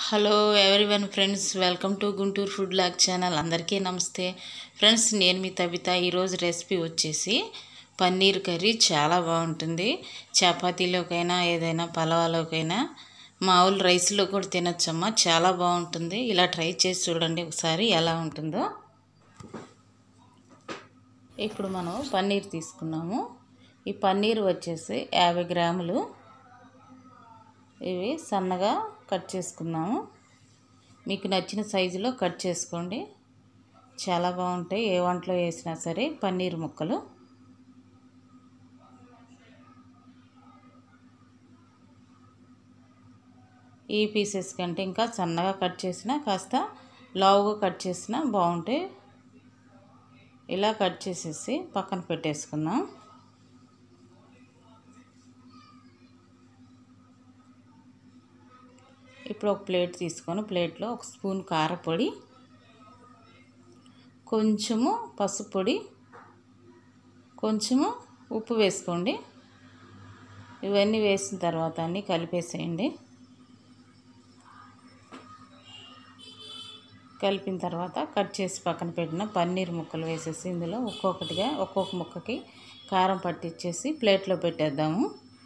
hello one friends welcome to Guntur food log channel అందరికీ నమస్తే friends నేను మీ తబిత ఈరోజు రెసిపీ వచ్చేసి పన్నీర్ కర్రీ చాలా బాగుంటుంది చపాతీలోకైనా ఏదైనా పలావాలోకైనా మామూలు రైస్లో కూడా తినొచ్చమ్మా చాలా బాగుంటుంది ఇలా ట్రై చేసి చూడండి ఒకసారి ఎలా ఉంటుందో ఇప్పుడు మనం పన్నీర్ తీసుకున్నాము ఈ పన్నీర్ వచ్చేసి యాభై గ్రాములు ఇవి సన్నగా కట్ చేసుకున్నాము మీకు నచ్చిన సైజులో కట్ చేసుకోండి చాలా బాగుంటాయి ఏ వంటలో వేసినా సరే పన్నీర్ ముక్కలు ఈ పీసెస్ కంటే ఇంకా సన్నగా కట్ చేసినా కాస్త లావుగా కట్ చేసినా బాగుంటాయి ఇలా కట్ చేసేసి పక్కన పెట్టేసుకుందాం ఇప్పుడు ఒక ప్లేట్ తీసుకొని ప్లేట్లో ఒక స్పూన్ కారపొడి కొంచెము పసుపు పొడి కొంచెము ఉప్పు వేసుకోండి ఇవన్నీ వేసిన తర్వాత అన్నీ కలిపేసేయండి కలిపిన తర్వాత కట్ చేసి పక్కన పెట్టిన పన్నీర్ ముక్కలు వేసేసి ఇందులో ఒక్కొక్కటిగా ఒక్కొక్క ముక్కకి కారం పట్టించేసి ప్లేట్లో పెట్టేద్దాము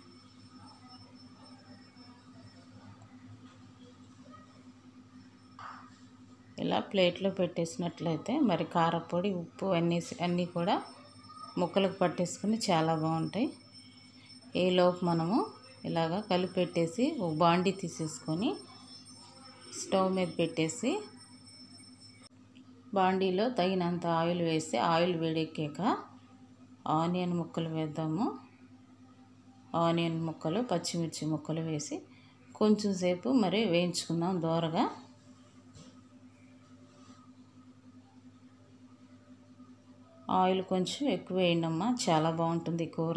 ఇలా ప్లేట్లో పెట్టేసినట్లయితే మరి కారపొడి ఉప్పు అన్నీ అన్నీ కూడా ముక్కలకు పట్టేసుకుని చాలా బాగుంటాయి ఈలోపు మనము ఇలాగా కలిపి పెట్టేసి ఒక బాండీ తీసేసుకొని స్టవ్ మీద పెట్టేసి బాండీలో తగినంత ఆయిల్ వేసి ఆయిల్ వేడెక్కాక ఆనియన్ ముక్కలు వేద్దాము ఆనియన్ ముక్కలు పచ్చిమిర్చి ముక్కలు వేసి కొంచెం సేపు మరి వేయించుకుందాం దోరగా ఆయిల్ కొంచెం ఎక్కువ వేయండమ్మా చాలా బాగుంటుంది కూర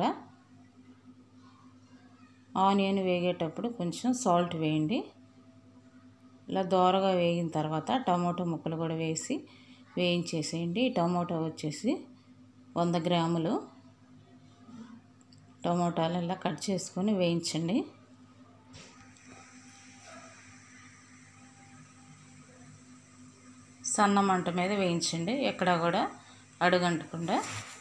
ఆనియన్ వేగేటప్పుడు కొంచెం సాల్ట్ వేయండి ఇలా దోరగా వేగిన తర్వాత టమాటో ముక్కలు కూడా వేసి వేయించేసేయండి టమాటో వచ్చేసి వంద గ్రాములు టమాటాలు ఇలా కట్ చేసుకొని వేయించండి సన్న మంట మీద వేయించండి ఎక్కడ కూడా అడుగంటకుండా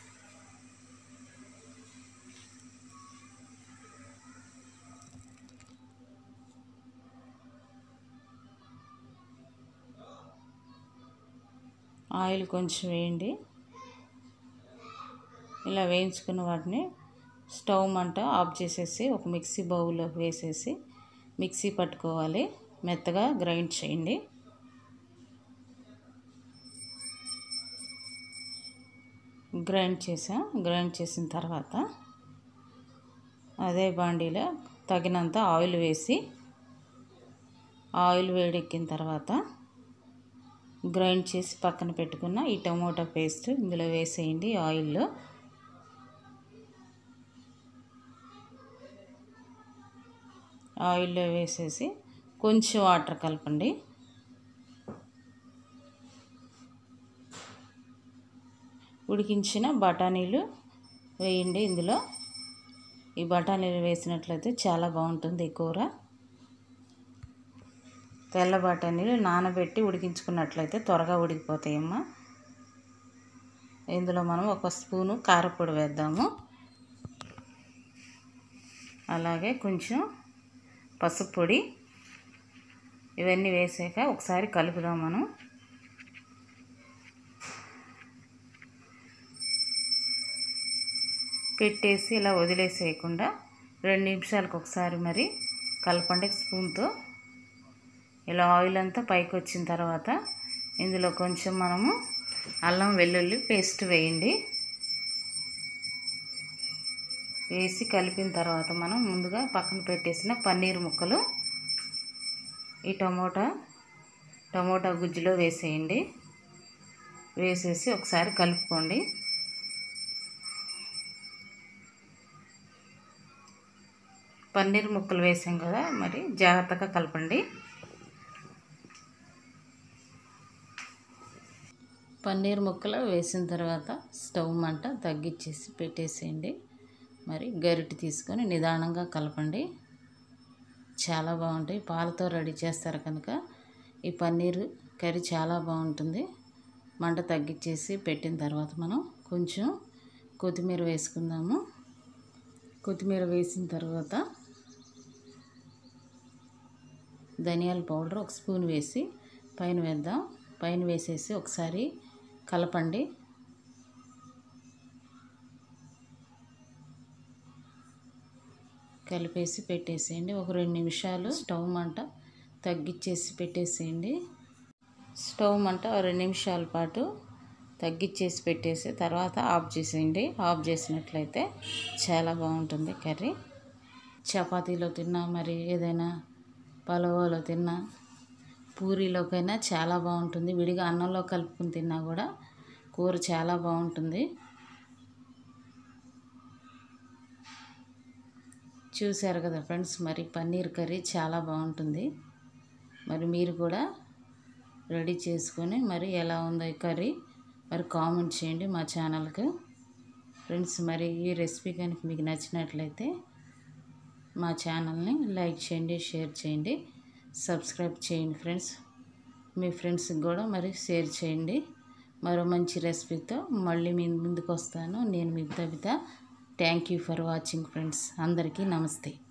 ఆయిల్ కొంచెం వేయండి ఇలా వేయించుకున్న వాటిని స్టవ్ మంట ఆఫ్ చేసేసి ఒక మిక్సీ బౌల్లో వేసేసి మిక్సీ పట్టుకోవాలి మెత్తగా గ్రైండ్ చేయండి గ్రైండ్ చేసాం గ్రైండ్ చేసిన తర్వాత అదే బాండీలో తగినంత ఆయిల్ వేసి ఆయిల్ వేడెక్కిన తర్వాత గ్రైండ్ చేసి పక్కన పెట్టుకున్న ఈ టమోటా పేస్ట్ ఇందులో వేసేయండి ఆయిల్లో ఆయిల్లో వేసేసి కొంచెం వాటర్ కలపండి ఉడికించిన బఠానీలు వేయండి ఇందులో ఈ బఠానీలు వేసినట్లయితే చాలా బాగుంటుంది ఈ కూర తెల్ల బఠానీలు నానబెట్టి ఉడికించుకున్నట్లయితే త్వరగా ఉడికిపోతాయమ్మా ఇందులో మనం ఒక స్పూను కారపొడి వేద్దాము అలాగే కొంచెం పసుపు పొడి ఇవన్నీ వేసాక ఒకసారి కలుపుదాం మనం పెట్టేసి ఇలా వదిలేసేయకుండా రెండు నిమిషాలకు ఒకసారి మరి కలపండి స్పూన్తో ఇలా ఆయిల్ అంతా పైకి వచ్చిన తర్వాత ఇందులో కొంచెం మనము అల్లం వెల్లుల్లి పేస్ట్ వేయండి వేసి కలిపిన తర్వాత మనం ముందుగా పక్కన పెట్టేసిన పన్నీర్ ముక్కలు ఈ టమోటా టమోటా గుజ్జులో వేసేయండి వేసేసి ఒకసారి కలుపుకోండి పన్నీర్ ముక్కలు వేసాం కదా మరి జాగ్రత్తగా కలపండి పన్నీర్ ముక్కలు వేసిన తర్వాత స్టవ్ మంట తగ్గించేసి పెట్టేసేయండి మరి గరిటె తీసుకొని నిదానంగా కలపండి చాలా బాగుంటాయి పాలతో రెడీ చేస్తారు కనుక ఈ పన్నీర్ కర్రీ చాలా బాగుంటుంది మంట తగ్గించేసి పెట్టిన తర్వాత మనం కొంచెం కొత్తిమీర వేసుకుందాము కొత్తిమీర వేసిన తర్వాత ధనియాల పౌడర్ ఒక స్పూన్ వేసి పైన వేద్దాం పైన వేసేసి ఒకసారి కలపండి కలిపేసి పెట్టేసేయండి ఒక రెండు నిమిషాలు స్టవ్ మంట తగ్గించేసి పెట్టేసేయండి స్టవ్ మంట ఒక రెండు నిమిషాల పాటు తగ్గించేసి పెట్టేసి తర్వాత ఆఫ్ చేసేయండి ఆఫ్ చేసినట్లయితే చాలా బాగుంటుంది కర్రీ చపాతీలో తిన్నా మరి ఏదైనా పలావోలో తిన్నా పూరీలోకైనా చాలా బాగుంటుంది విడిగా అన్నంలో కలుపుకుని తిన్నా కూడా కూర చాలా బాగుంటుంది చూశారు కదా ఫ్రెండ్స్ మరి పన్నీర్ కర్రీ చాలా బాగుంటుంది మరి మీరు కూడా రెడీ చేసుకొని మరి ఎలా ఉందో ఈ కర్రీ మరి కామెంట్ చేయండి మా ఛానల్కి ఫ్రెండ్స్ మరి ఈ రెసిపీ కనుక మీకు నచ్చినట్లయితే మా ఛానల్ని లైక్ చేయండి షేర్ చేయండి సబ్స్క్రైబ్ చేయండి ఫ్రెండ్స్ మీ ఫ్రెండ్స్కి కూడా మరి షేర్ చేయండి మరో మంచి రెసిపీతో మళ్ళీ మీ ముందుకు వస్తాను నేను మీ Kavitha thank you for watching friends అందరికీ నమస్తే